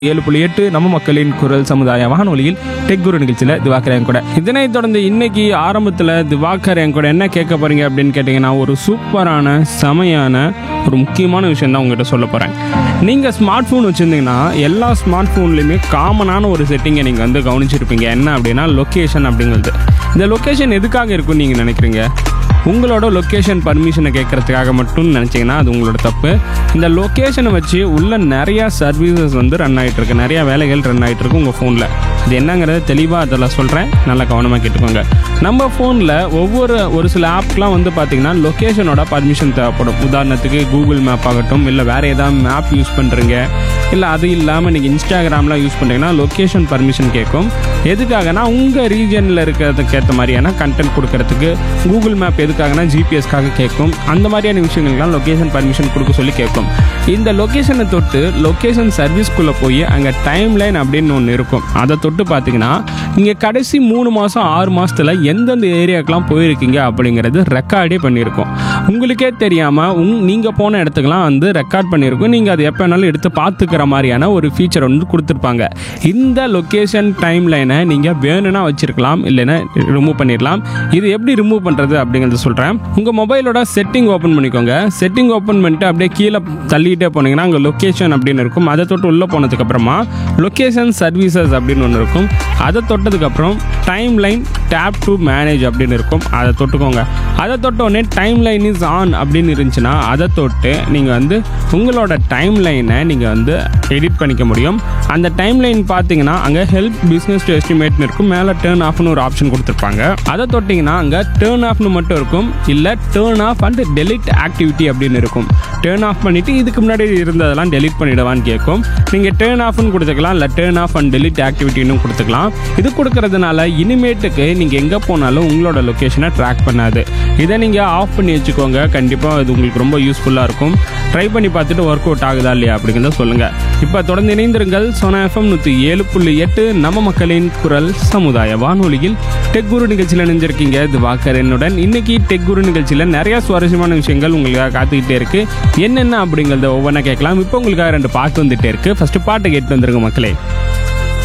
ஏழு புள்ளி எட்டு நம்ம மக்களின் குரல் சமுதாய வானொலியில் டெக் குரு நிகழ்ச்சியில் திவாகர் என் கூட இதனைத் தொடர்ந்து இன்னைக்கு ஆரம்பத்தில் திவாகர் என் கூட என்ன கேட்க போறீங்க அப்படின்னு கேட்டிங்கன்னா ஒரு சூப்பரான செமையான ஒரு முக்கியமான விஷயம் தான் உங்ககிட்ட சொல்ல போகிறேன் நீங்கள் ஸ்மார்ட் ஃபோன் வச்சுருந்தீங்கன்னா எல்லா ஸ்மார்ட் ஃபோன்லேயுமே காமனான ஒரு செட்டிங்கை நீங்கள் வந்து கவனிச்சிருப்பீங்க என்ன அப்படின்னா லொக்கேஷன் அப்படிங்கிறது இந்த லொக்கேஷன் எதுக்காக இருக்குன்னு நீங்கள் நினைக்கிறீங்க உங்களோட லொக்கேஷன் பர்மிஷனை கேட்கறதுக்காக மட்டும் நினச்சிங்கன்னா அது உங்களோட தப்பு இந்த லொக்கேஷனை வச்சு உள்ள நிறையா சர்வீசஸ் வந்து ரன் ஆகிட்டு இருக்கு நிறையா வேலைகள் ரன் ஆகிட்டு இருக்கு உங்கள் ஃபோனில் இது என்னங்கிறத தெளிவாக அதெல்லாம் சொல்கிறேன் நல்லா கவனமாக கேட்டுக்கோங்க நம்ம ஃபோனில் ஒவ்வொரு ஒரு சில ஆப்லாம் வந்து பார்த்திங்கன்னா லொக்கேஷனோட பர்மிஷன் தேவைப்படும் உதாரணத்துக்கு கூகுள் மேப் ஆகட்டும் இல்லை வேறு ஏதாவது மேப் யூஸ் பண்ணுறீங்க இல்லை அது இல்லாமல் நீங்கள் இன்ஸ்டாகிராம்லாம் யூஸ் பண்ணுறீங்கன்னா லொக்கேஷன் பர்மிஷன் கேட்கும் எதுக்காகனா உங்கள் ரீஜனில் இருக்கிறதுக்கு ஏற்ற மாதிரியான கண்டென்ட் கொடுக்கறதுக்கு கூகுள் மேப் எதுக்காகனா ஜிபிஎஸ்க்காக கேட்கும் அந்த மாதிரியான விஷயங்களுக்குலாம் லொக்கேஷன் பர்மிஷன் கொடுக்க சொல்லி கேட்கும் இந்த லொக்கேஷனை தொட்டு லொக்கேஷன் சர்வீஸ்க்குள்ளே போய் அங்கே டைம் லைன் அப்படின்னு ஒன்று இருக்கும் அதை தொட்டு பார்த்தீங்கன்னா நீங்கள் கடைசி மூணு மாதம் ஆறு மாதத்தில் எந்தெந்த ஏரியாக்கெலாம் போயிருக்கீங்க அப்படிங்கிறது ரெக்கார்டே பண்ணியிருக்கோம் உங்களுக்கே தெரியாமல் உங் நீங்கள் போன இடத்துக்குலாம் வந்து ரெக்கார்ட் பண்ணியிருக்கோம் நீங்கள் அதை எப்போ வேணாலும் எடுத்து பார்த்துக்கிற மாதிரியான ஒரு ஃபீச்சர் வந்து கொடுத்துருப்பாங்க இந்த லொக்கேஷன் டைம் லைனை நீங்கள் வேணும்னா வச்சிருக்கலாம் இல்லைன்னா ரிமூவ் பண்ணிடலாம் இது எப்படி ரிமூவ் பண்ணுறது அப்படிங்கிறத சொல்கிறேன் உங்கள் மொபைலோட செட்டிங் ஓப்பன் பண்ணிக்கோங்க செட்டிங் ஓப்பன் பண்ணிட்டு அப்படியே கீழே தள்ளிக்கிட்டே போனீங்கன்னா அங்கே லொக்கேஷன் அப்படின்னு இருக்கும் அதை தொட்டு உள்ளே போனதுக்கப்புறமா லொக்கேஷன் சர்வீசஸ் அப்படின்னு ஒன்று இருக்கும் அதை தொட்டதுக்கப்புறம் timeline tab to manage அப்படின்னு இருக்கும் அதை தொட்டுக்கோங்க அதை தொட்ட உடனே டைம் லைன் இஸ் ஆன் அப்படின்னு இருந்துச்சுன்னா அதை தொட்டு நீங்கள் வந்து உங்களோட டைம் லைனை நீங்கள் வந்து எடிட் பண்ணிக்க முடியும் அந்த டைம் லைன் பார்த்தீங்கன்னா அங்கே ஹெல்ப் பிஸ்னஸ் டு எஸ்டிமேட்னு இருக்கும் மேலே டேர்ன் ஆஃப்னு ஒரு ஆப்ஷன் கொடுத்துருப்பாங்க அதை தொட்டிங்கன்னா அங்கே டேர்ன் ஆஃப்னு மட்டும் இருக்கும் இல்லை turn off and delete activity அப்படின்னு இருக்கும் டேர்ன் ஆஃப் பண்ணிவிட்டு இதுக்கு முன்னாடி இருந்ததெல்லாம் டெலிட் பண்ணிடுவான்னு கேட்கும் நீங்கள் டேர்ன் ஆஃப்னு கொடுத்துக்கலாம் இல்லை டேர்ன் ஆஃப் அண்ட் டெலிட் ஆக்டிவிட்டின்னு கொடுத்துக்கலாம் இது கொடுக்கறதுனால இனிமேட்டுக்கு நீங்கள் எங்கே போனாலும் உங்களோட லொக்கேஷனை ட்ராக் பண்ணாது இதை நீங்கள் ஆஃப் பண்ணி வச்சுக்கோங்க கண்டிப்பாக இது உங்களுக்கு ரொம்ப யூஸ்ஃபுல்லாக இருக்கும் ட்ரை பண்ணி பார்த்துட்டு ஒர்க் அவுட் ஆகுதா இல்லையா அப்படிங்கிறத சொல்லுங்கள் இப்போ தொடர்ந்து இணைந்திருங்கள் சோனா எஃப்எம் நூற்றி ஏழு புள்ளி எட்டு நம்ம மக்களின் குரல் சமுதாய வானொலியில் டெக் குரு நிகழ்ச்சியில் இணைஞ்சிருக்கீங்க இது வாக்கர் என்னுடன் இன்னைக்கு டெக் குரு நிகழ்ச்சியில் நிறைய சுவாரஸ்யமான விஷயங்கள் உங்களுக்காக காத்துக்கிட்டே இருக்கு என்னென்ன அப்படிங்கிறத ஒவ்வொன்றா கேட்கலாம் இப்போ உங்களுக்காக ரெண்டு பாட்டு வந்துட்டே இருக்கு ஃபர்ஸ்ட் பாட்டை கேட்டு வந்துருங்க மக்களே